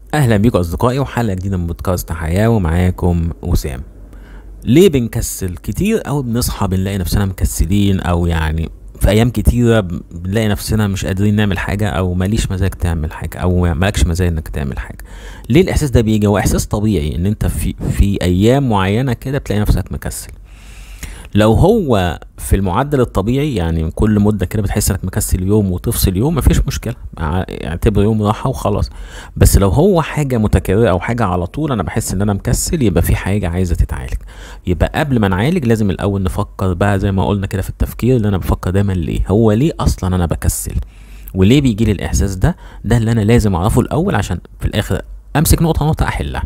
اهلا بيكم اصدقائي وحلقه جديده من بودكاست حياه ومعاكم وسام ليه بنكسل كتير او بنصحى بنلاقي نفسنا مكسلين او يعني في ايام كتيره بنلاقي نفسنا مش قادرين نعمل حاجه او ماليش مزاج تعمل حاجه او مالكش مزاج انك تعمل حاجه ليه الاحساس ده بيجي هو احساس طبيعي ان انت في في ايام معينه كده بتلاقي نفسك مكسل لو هو في المعدل الطبيعي يعني كل مده كده بتحس انك مكسل يوم وتفصل يوم مفيش مشكله اعتبره يوم راحه وخلاص بس لو هو حاجه متكرره او حاجه على طول انا بحس ان انا مكسل يبقى في حاجه عايزه تتعالج يبقى قبل ما نعالج لازم الاول نفكر بقى زي ما قلنا كده في التفكير اللي انا بفكر دايما ليه هو ليه اصلا انا بكسل وليه بيجي لي الاحساس ده ده اللي انا لازم اعرفه الاول عشان في الاخر امسك نقطه نقطه احلها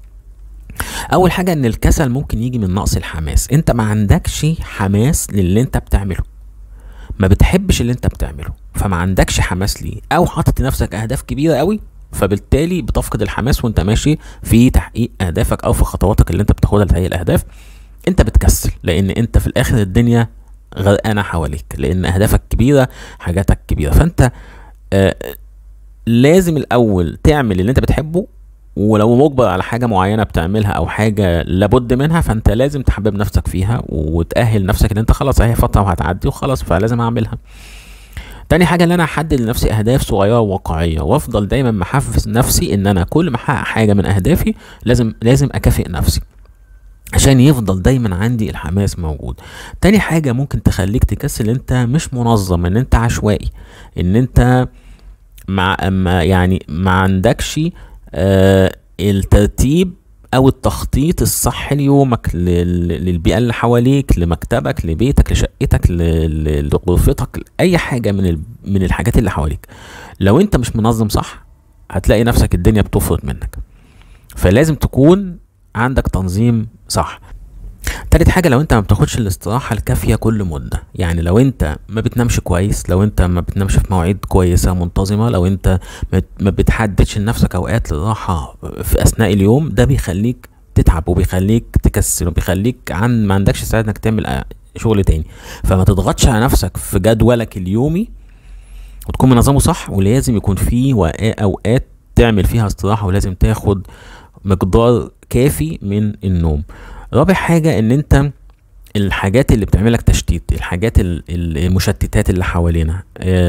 اول حاجه ان الكسل ممكن يجي من نقص الحماس انت ما عندكش حماس للي انت بتعمله ما بتحبش اللي انت بتعمله فما عندكش حماس ليه او حاطط لنفسك اهداف كبيره قوي فبالتالي بتفقد الحماس وانت ماشي في تحقيق اهدافك او في خطواتك اللي انت بتاخدها لتحقيق الاهداف انت بتكسل لان انت في الاخر الدنيا غرقانه حواليك لان اهدافك كبيره حاجاتك كبيره فانت آه لازم الاول تعمل اللي انت بتحبه ولو مجبر على حاجه معينه بتعملها او حاجه لابد منها فانت لازم تحبب نفسك فيها وتاهل نفسك ان انت خلاص هي فتره وهتعدي وخلاص فلازم اعملها تاني حاجه ان انا احدد لنفسي اهداف صغيره وواقعيه وافضل دايما محفز نفسي ان انا كل ما احقق حاجه من اهدافي لازم لازم اكافئ نفسي عشان يفضل دايما عندي الحماس موجود تاني حاجه ممكن تخليك تكسل انت مش منظم ان انت عشوائي ان انت مع ما يعني ما عندكش آه الترتيب او التخطيط الصح ليومك للبيئه اللي حواليك لمكتبك لبيتك لشقتك لغرفتك اي حاجه من من الحاجات اللي حواليك لو انت مش منظم صح هتلاقي نفسك الدنيا بتفرط منك فلازم تكون عندك تنظيم صح تالت حاجه لو انت ما بتاخدش الاستراحه الكافيه كل مده يعني لو انت ما بتنامش كويس لو انت ما بتنامش في مواعيد كويسه منتظمه لو انت ما بتحددش لنفسك اوقات للراحه في اثناء اليوم ده بيخليك تتعب وبيخليك تكسل وبيخليك عن ما عندكش استعداد انك تعمل شغل تاني فما تضغطش على نفسك في جدولك اليومي وتكون منظمه صح ولازم يكون في اوقات تعمل فيها استراحه ولازم تاخد مقدار كافي من النوم رابع حاجة ان انت الحاجات اللي بتعملك تشتيت الحاجات المشتتات اللي حوالينا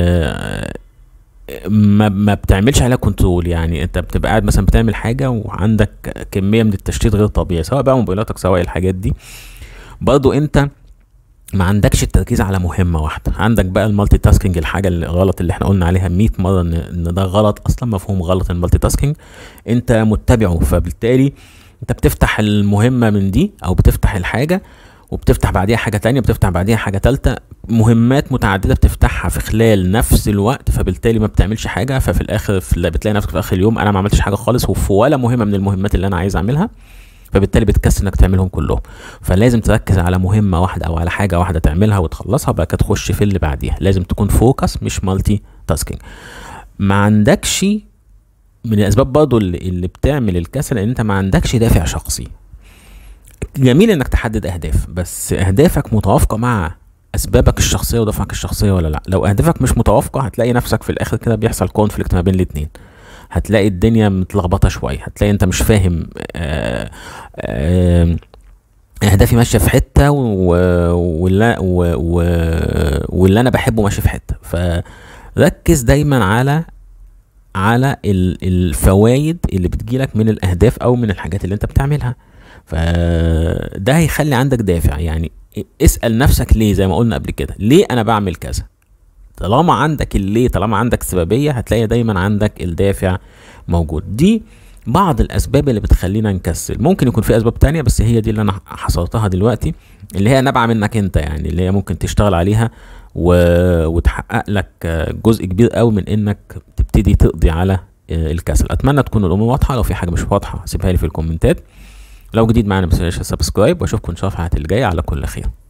ما, ما بتعملش عليها كنترول يعني انت بتبقى قاعد مثلا بتعمل حاجة وعندك كمية من التشتيت غير طبيعي سواء بقى موبايلاتك سواء الحاجات دي برضو انت ما عندكش التركيز على مهمه واحده عندك بقى المالتي تاسكينج الحاجه اللي غلط اللي احنا قلنا عليها 100 مره ان, إن ده غلط اصلا مفهوم غلط المالتي تاسكينج انت متبعه فبالتالي انت بتفتح المهمة من دي او بتفتح الحاجة وبتفتح بعديها حاجة تانية بتفتح بعديها حاجة تالتة مهمات متعددة بتفتحها في خلال نفس الوقت فبالتالي ما بتعملش حاجة ففي الاخر في بتلاقي نفسك في اخر اليوم انا ما عملتش حاجة خالص وفي ولا مهمة من المهمات اللي انا عايز اعملها فبالتالي بتكسل انك تعملهم كلهم فلازم تركز على مهمة واحدة او على حاجة واحدة تعملها وتخلصها بقى كده تخش في اللي بعديها لازم تكون فوكس مش مالتي تاسكينج ما عندكش من الاسباب برضه اللي, اللي بتعمل الكسل ان انت ما عندكش دافع شخصي جميل انك تحدد اهداف بس اهدافك متوافقه مع اسبابك الشخصيه ودافعك الشخصيه ولا لا لو اهدافك مش متوافقه هتلاقي نفسك في الاخر كده بيحصل كونفليكت ما بين الاتنين هتلاقي الدنيا متلخبطه شويه هتلاقي انت مش فاهم آآ آآ اهدافي ماشيه في حته واللي واللي انا بحبه ماشي في حته فركز دايما على على الفوائد اللي بتجيلك من الاهداف او من الحاجات اللي انت بتعملها فده هيخلي عندك دافع يعني اسال نفسك ليه زي ما قلنا قبل كده ليه انا بعمل كذا طالما عندك الليه طالما عندك سببيه هتلاقي دايما عندك الدافع موجود دي بعض الاسباب اللي بتخلينا نكسل ممكن يكون في اسباب تانية بس هي دي اللي انا حصرتها دلوقتي اللي هي نابعه منك انت يعني اللي هي ممكن تشتغل عليها و... وتحقق لك جزء كبير قوي من انك تبتدي تقضي على الكسل اتمنى تكون الامور واضحه لو في حاجه مش واضحه سيبها لي في الكومنتات لو جديد معانا ما تنساش سبسكرايب واشوفكم ان شاء الله في الحلقات اللي جايه على كل خير